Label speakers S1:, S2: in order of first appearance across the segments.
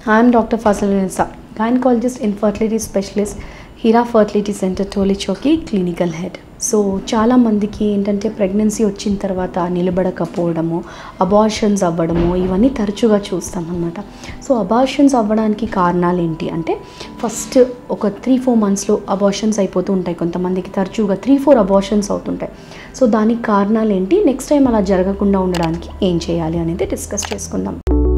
S1: I'm doctor Fazal Nisa gynaecologist infertility specialist Heera fertility centre Tolichowki clinical head so చాలామందికి ఏంటంటే pregnancy వచ్చిన తర్వాత నిలబడకపోవడము అబార్షన్స్ అవ్వడము ఇవన్నీ తరచుగా చూస్తాం అనమాట సో అబార్షన్స్ అవ్వడానికి కారణాలు ఏంటి అంటే ఫస్ట్ ఒక త్రీ ఫోర్ మంత్స్లో అబార్షన్స్ అయిపోతూ ఉంటాయి కొంతమందికి తరచుగా త్రీ ఫోర్ అబార్షన్స్ అవుతుంటాయి సో దానికి కారణాలు ఏంటి నెక్స్ట్ టైం అలా జరగకుండా ఉండడానికి ఏం చేయాలి అనేది డిస్కస్ చేసుకుందాం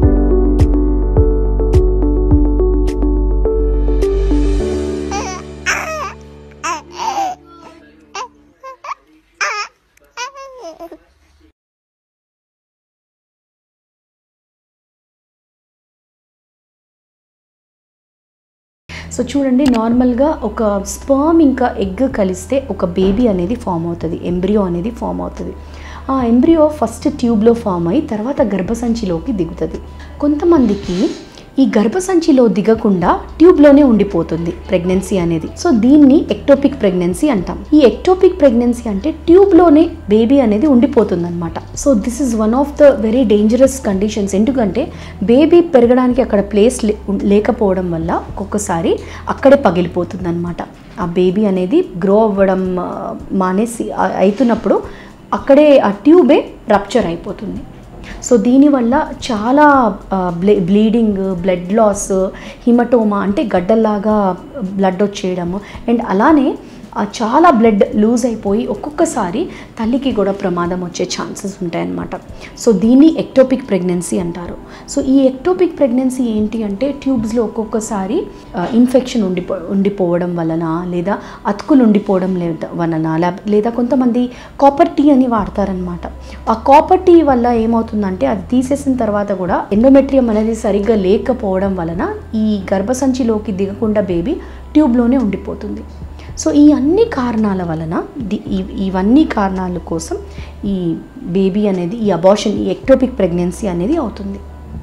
S1: సో చూడండి నార్మల్గా ఒక స్పర్మ్ ఇంకా ఎగ్ కలిస్తే ఒక బేబీ అనేది ఫామ్ అవుతుంది ఎంబ్రియో అనేది ఫామ్ అవుతుంది ఆ ఎంబ్రియో ఫస్ట్ ట్యూబ్లో ఫామ్ అయ్యి తర్వాత గర్భసంచిలోకి దిగుతుంది కొంతమందికి ఈ గర్భసంచిలో దిగకుండా ట్యూబ్లోనే ఉండిపోతుంది ప్రెగ్నెన్సీ అనేది సో దీన్ని ఎక్టోపిక్ ప్రెగ్నెన్సీ అంటాం ఈ ఎక్టోపిక్ ప్రెగ్నెన్సీ అంటే ట్యూబ్లోనే బేబీ అనేది ఉండిపోతుంది అనమాట so this is one of the very dangerous conditions ఎందుకంటే బేబీ పెరగడానికి అక్కడ ప్లేస్ లేకపోవడం వల్ల ఒక్కొక్కసారి అక్కడే పగిలిపోతుంది అనమాట ఆ బేబీ అనేది గ్రో అవ్వడం ఆ, మానేసి ఆ, అవుతున్నప్పుడు అక్కడే ఆ ట్యూబే రప్చర్ అయిపోతుంది సో దీనివల్ల చాలా బ్లే బ్లీడింగ్ బ్లడ్ లాస్ హిమటోమా అంటే గడ్డల్లాగా బ్లడ్ వచ్చేయడము అండ్ అలానే ఆ చాలా బ్లడ్ లూజ్ అయిపోయి ఒక్కొక్కసారి తల్లికి కూడా ప్రమాదం వచ్చే ఛాన్సెస్ ఉంటాయన్నమాట సో దీన్ని ఎక్టోపిక్ ప్రెగ్నెన్సీ అంటారు సో ఈ ఎక్టోపిక్ ప్రెగ్నెన్సీ ఏంటి అంటే ట్యూబ్స్లో ఒక్కొక్కసారి ఇన్ఫెక్షన్ ఉండిపో ఉండిపోవడం వలన లేదా అతుకులు ఉండిపోవడం లేదా వలన లేక- లేదా కొంతమంది కాపర్ టీ అని వాడతారనమాట ఆ కాపర్ టీ వల్ల ఏమవుతుందంటే అది తీసేసిన తర్వాత కూడా ఎండోమెట్రియం అనేది సరిగ్గా లేకపోవడం వలన ఈ గర్భసంచిలోకి దిగకుండా బేబీ ట్యూబ్లోనే ఉండిపోతుంది సో ఈ అన్ని కారణాల వలన ది- ఈ- ఇవన్నీ కారణాల కోసం ఈ బేబీ అనేది ఈ అబార్షన్ ఈ ఎక్టోపిక్ ప్రెగ్నెన్సీ అనేది అవుతుంది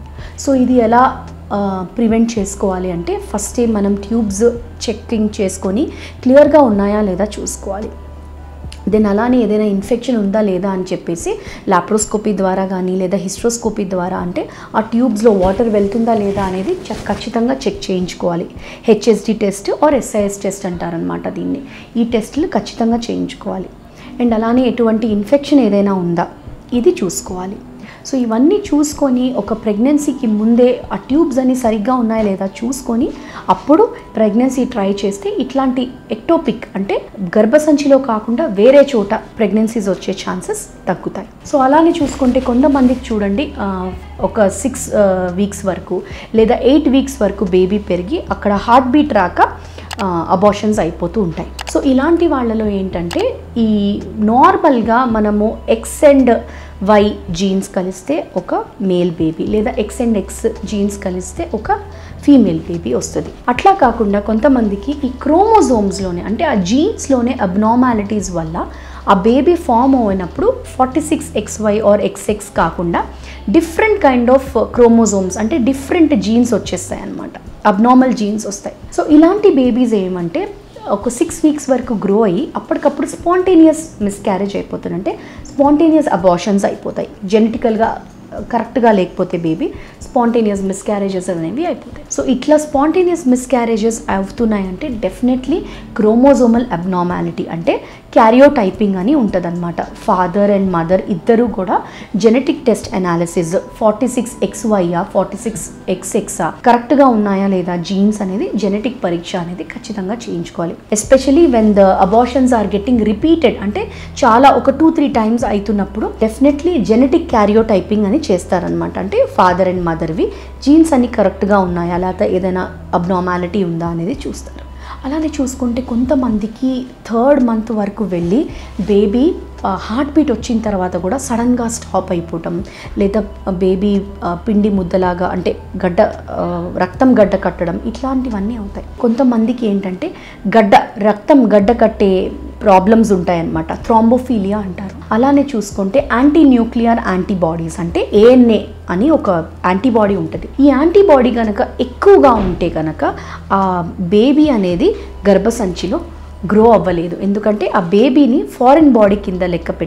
S1: సో ఇది ఎలా ప్రివెంట్ చేసుకోవాలి అంటే ఫస్టే మనం ట్యూబ్స్ చెక్కింగ్ చేసుకొని క్లియర్గా ఉన్నాయా లేదా చూసుకోవాలి దెన్ అలానే ఏదైనా ఇన్ఫెక్షన్ ఉందా లేదా అని చెప్పేసి లాప్రోస్కోపీ ద్వారా కానీ లేదా హిస్ట్రోస్కోపీ ద్వారా అంటే ఆ ట్యూబ్స్లో వాటర్ వెళ్తుందా లేదా అనేది చెక్ ఖచ్చితంగా చెక్ చేయించుకోవాలి HSG test or SIS test అంటారనమాట దీన్ని ఈ టెస్టులు ఖచ్చితంగా చేయించుకోవాలి అండ్ అలానే ఎటువంటి ఇన్ఫెక్షన్ ఏదైనా ఉందా ఇది చూసుకోవాలి సో ఇవన్నీ చూసుకొని ఒక ప్రెగ్నెన్సీకి ముందే ఆ ట్యూబ్స్ అన్ని సరిగ్గా ఉన్నాయా లేదా చూసుకొని అప్పుడు ప్రెగ్నెన్సీ ట్రై చేస్తే ఇట్లాంటి ఎక్టోపిక్ అంటే గర్భసంచిలో కాకుండా వేరే చోట ప్రెగ్నెన్సీస్ వచ్చే ఛాన్సెస్ తగ్గుతాయి సో అలానే చూసుకుంటే కొంతమందికి చూడండి ఆ, ఒక సిక్స్ వీక్స్ వరకు లేదా ఎయిట్ వీక్స్ వరకు బేబీ పెరిగి అక్కడ హార్ట్ బీట్ రాక అబార్షన్స్ అయిపోతూ ఉంటాయి సో ఇలాంటి వాళ్ళలో ఏంటంటే ఈ నార్మల్గా మనము ఎక్స్ అండ్ వై జీన్స్ కలిస్తే ఒక మేల్ బేబీ లేదా ఎక్స్ అండ్ ఎక్స్ జీన్స్ కలిస్తే ఒక ఫీమేల్ బేబీ వస్తుంది అట్లా కాకుండా కొంతమందికి ఈ క్రోమోజోమ్స్లోనే అంటే ఆ జీన్స్లోనే అబ్నార్మాలిటీస్ వల్ల ఆ బేబీ ఫామ్ అయినప్పుడు forty six X Y or X X కాకుండా డిఫరెంట్ కైండ్ ఆఫ్ క్రోమోజోమ్స్ అంటే డిఫరెంట్ జీన్స్ వచ్చేస్తాయి అనమాట అబ్నార్మల్ జీన్స్ వస్తాయి సో ఇలాంటి బేబీస్ ఏమంటే ఒక సిక్స్ వీక్స్ వరకు గ్రో అయ్యి అప్పటికప్పుడు స్పాంటేనియస్ మిస్క్యారేజ్ అయిపోతుంది అంటే స్పాంటేనియస్ అబార్షన్స్ అయిపోతాయి జెనెటికల్గా కరెక్ట్గా లేకపోతే బేబీ స్పాంటేనియస్ మిస్క్యారేజెస్ అనేవి అయిపోతాయి సో ఇట్లా స్పాంటేనియస్ మిస్క్యారేజెస్ అవుతున్నాయంటే డెఫినెట్లీ క్రోమోజోమల్ అబ్నార్మాలిటీ అంటే క్యారియోటైపింగ్ అని ఉంటుందన్నమాట ఫాదర్ అండ్ మదర్ ఇద్దరు కూడా genetic test analysis forty six X వైయా ఫార్టీ సిక్స్ ఎక్స్ ఎక్సా కరెక్ట్గా ఉన్నాయా లేదా జీన్స్ అనేది జెనెటిక్ పరీక్ష అనేది ఖచ్చితంగా చేయించుకోవాలి especially when the abortions are getting repeated అంటే చాలా ఒక టూ త్రీ టైమ్స్ అవుతున్నప్పుడు డెఫినెట్లీ జెనెటిక్ క్యారియోటైపింగ్ అని చేస్తారనమాట అంటే ఫాదర్ అండ్ మదర్వి జీన్స్ అన్ని కరెక్ట్గా ఉన్నాయా లేకపోతే ఏదైనా అబ్నార్మాలిటీ ఉందా అనేది చూస్తారు అలానే చూసుకుంటే కొంతమందికి థర్డ్ మంత్ వరకు వెళ్ళి బేబీ హార్ట్ బీట్ వచ్చిన తర్వాత కూడా సడన్గా స్టాప్ అయిపోవటం లేదా బేబీ పిండి ముద్దలాగా అంటే గడ్డ ఆ, రక్తం గడ్డ కట్టడం ఇట్లాంటివన్నీ అవుతాయి కొంతమందికి ఏంటంటే గడ్డ రక్తం గడ్డ కట్టే ప్రాబ్లమ్స్ ఉంటాయన్నమాట థ్రాంబోఫీలియా అంటారు అలానే చూసుకుంటే యాంటీ న్యూక్లియర్ యాంటీబాడీస్ అంటే ఏఎన్ఏ అని ఒక యాంటీబాడీ ఉంటుంది ఈ యాంటీబాడీ కనుక ఎక్కువగా ఉంటే కనుక ఆ బేబీ అనేది గర్భసంచిలో గ్రో అవ్వలేదు ఎందుకంటే ఆ బేబీని ఫారిన్ బాడీ కింద లెక్క పెట్టి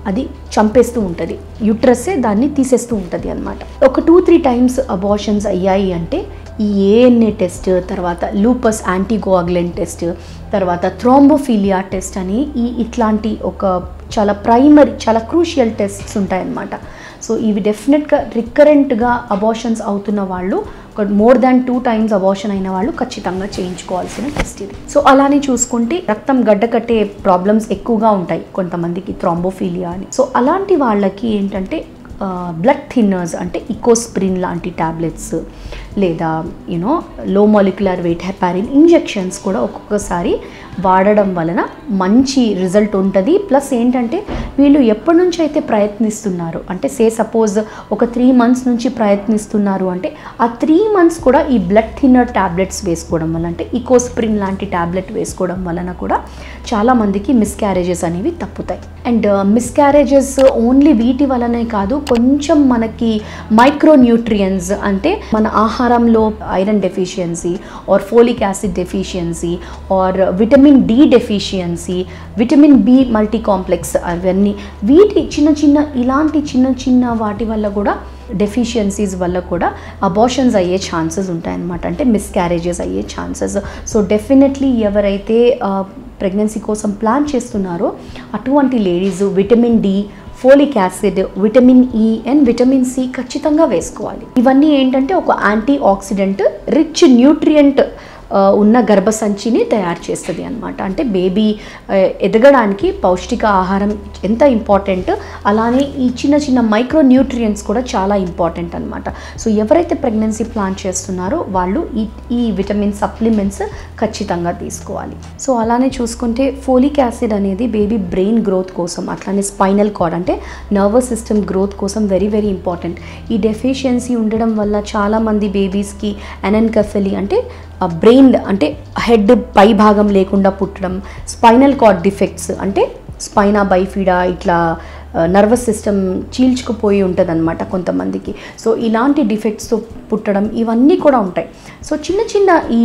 S1: అది చంపేస్తూ ఉంటుంది యుట్రస్సే దాన్ని తీసేస్తూ ఉంటుంది అనమాట ఒక టూ త్రీ టైమ్స్ అబార్షన్స్ అయ్యాయి అంటే ఈ ఏఎన్ఏ టెస్ట్ తర్వాత లూపస్ యాంటీకోఅగ్లెంట్ టెస్ట్ తర్వాత థ్రోంబోఫీలియా టెస్ట్ అని ఈ ఇట్లాంటి ఒక చాలా ప్రైమరీ చాలా క్రూషియల్ టెస్ట్స్ ఉంటాయన్నమాట సో ఇవి డెఫినెట్గా రికరెంట్గా అబార్షన్స్ అవుతున్న వాళ్ళు ఒక more than two times abortion అయిన వాళ్ళు ఖచ్చితంగా చేయించుకోవాల్సిన టెస్ట్ ఇది సో అలానే చూసుకుంటే రక్తం గడ్డ కట్టే ప్రాబ్లమ్స్ ఎక్కువగా ఉంటాయి కొంతమందికి థ్రాంబోఫీలియా అని సో అలాంటి వాళ్ళకి ఏంటంటే బ్లడ్ థిన్నర్స్ అంటే ఇకోస్ప్రిన్ లాంటి ట్యాబ్లెట్స్ లేదా యూనో లో మాలిక్యులర్ వెయిట్ హెపారిన్ ఇంజెక్షన్స్ కూడా ఒక్కొక్కసారి వాడడం వలన మంచి రిజల్ట్ ఉంటుంది ప్లస్ ఏంటంటే వీళ్ళు ఎప్పటి నుంచి అయితే ప్రయత్నిస్తున్నారు అంటే సే సపోజ్ ఒక త్రీ మంత్స్ నుంచి ప్రయత్నిస్తున్నారు అంటే ఆ త్రీ మంత్స్ కూడా ఈ బ్లడ్ థిన్నర్ ట్యాబ్లెట్స్ వేసుకోవడం వల్ల అంటే ఇకోస్ప్రిన్ లాంటి ట్యాబ్లెట్ వేసుకోవడం వలన కూడా చాలామందికి మిస్క్యారేజెస్ అనేవి తప్పుతాయి అండ్ మిస్క్యారేజెస్ ఓన్లీ వీటి వలనే కాదు కొంచెం మనకి మైక్రో న్యూట్రియన్స్ అంటే మన ఆహారంలో iron deficiency or folic acid deficiency or vitamin D deficiency vitamin B multi complex అవన్నీ వీటి చిన్న చిన్న ఇలాంటి చిన్న చిన్న వాటి వల్ల కూడా డెఫిషియన్సీస్ వల్ల కూడా అబార్షన్స్ అయ్యే ఛాన్సెస్ ఉంటాయన్నమాట అంటే మిస్క్యారేజెస్ అయ్యే ఛాన్సెస్ సో డెఫినెట్లీ ఎవరైతే ప్రెగ్నెన్సీ కోసం ప్లాన్ చేస్తున్నారో అటువంటి ladies vitamin D folic acid vitamin E and vitamin C ఖచ్చితంగా వేసుకోవాలి ఇవన్నీ ఏంటంటే ఒక యాంటీ ఆక్సిడెంట్ రిచ్ న్యూట్రియంట్ ఉన్న గర్భసంచిని తయారు చేస్తుంది అనమాట అంటే బేబీ ఎదగడానికి పౌష్టిక ఆహారం ఎంత ఇంపార్టెంట్ అలానే ఈ చిన్న చిన్న మైక్రో న్యూట్రియంట్స్ కూడా చాలా ఇంపార్టెంట్ అనమాట సో ఎవరైతే ప్రెగ్నెన్సీ ప్లాన్ చేస్తున్నారో వాళ్ళు ఈ ఈ విటమిన్ సప్లిమెంట్స్ ఖచ్చితంగా తీసుకోవాలి సో అలానే చూసుకుంటే ఫోలిక్ యాసిడ్ అనేది బేబీ బ్రెయిన్ గ్రోత్ కోసం అట్లానే స్పైనల్ కార్డ్ అంటే నర్వస్ సిస్టమ్ గ్రోత్ కోసం వెరీ వెరీ ఇంపార్టెంట్ ఈ డెఫిషియన్సీ ఉండడం వల్ల చాలామంది బేబీస్కి ఎనెన్కఫెలి అంటే బ్రెయిన్ అంటే హెడ్ పై భాగం లేకుండా పుట్టడం స్పైనల్ కార్డ్ డిఫెక్ట్స్ అంటే స్పైనా బైఫిడా ఇట్లా నర్వస్ సిస్టమ్ చీల్చుకుపోయి ఉంటుంది అనమాట కొంతమందికి సో ఇలాంటి డిఫెక్ట్స్తో పుట్టడం ఇవన్నీ కూడా ఉంటాయి సో చిన్న చిన్న ఈ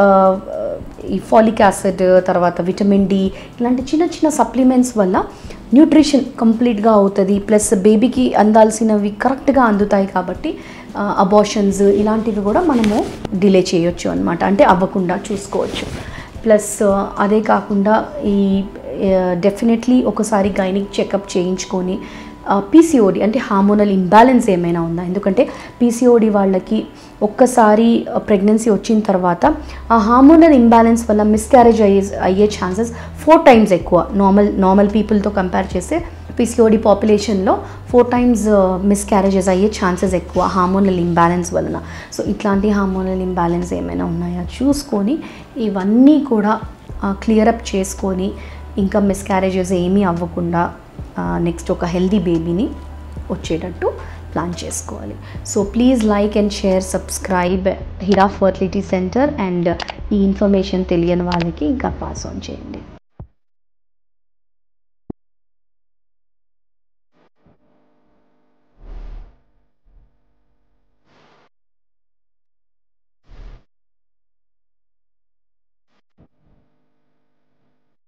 S1: ఈ ఫాలిక్ యాసిడ్ తర్వాత విటమిన్ డి ఇలాంటి చిన్న చిన్న సప్లిమెంట్స్ వల్ల న్యూట్రిషన్ కంప్లీట్గా అవుతుంది ప్లస్ బేబీకి అందాల్సినవి కరెక్ట్గా అందుతాయి కాబట్టి అబార్షన్స్ ఇలాంటివి కూడా మనము డిలే చేయొచ్చు అనమాట అంటే అవ్వకుండా చూసుకోవచ్చు ప్లస్ అదే కాకుండా ఈ డెఫినెట్లీ ఒకసారి గైనిక్ చెకప్ చేయించుకొని పీసీఓడి అంటే హార్మోనల్ ఇంబ్యాలెన్స్ ఏమైనా ఉందా ఎందుకంటే పీసీఓడి వాళ్ళకి ఒక్కసారి ప్రెగ్నెన్సీ వచ్చిన తర్వాత ఆ హార్మోనల్ ఇంబ్యాలెన్స్ వల్ల మిస్క్యారేజ్ అయ్యే అయ్యే ఛాన్సెస్ ఫోర్ టైమ్స్ ఎక్కువ నార్మల్ నార్మల్ పీపుల్తో కంపేర్ చేస్తే పీసీఓడి పాపులేషన్లో ఫోర్ టైమ్స్ మిస్క్యారేజెస్ అయ్యే ఛాన్సెస్ ఎక్కువ హార్మోనల్ ఇంబ్యాలెన్స్ వలన సో ఇట్లాంటి హార్మోనల్ ఇంబ్యాలెన్స్ ఏమైనా ఉన్నాయా చూసుకొని ఇవన్నీ కూడా క్లియరప్ చేసుకొని ఇంకా మిస్క్యారేజెస్ ఏమీ అవ్వకుండా నెక్స్ట్ ఒక హెల్దీ బేబీని వచ్చేటట్టు ప్లాన్ చేసుకోవాలి so please like and share subscribe Hira fertility centre and ఈ ఇన్ఫర్మేషన్ తెలియని వాళ్ళకి ఇంకా పాస్ ఆన్ చేయండి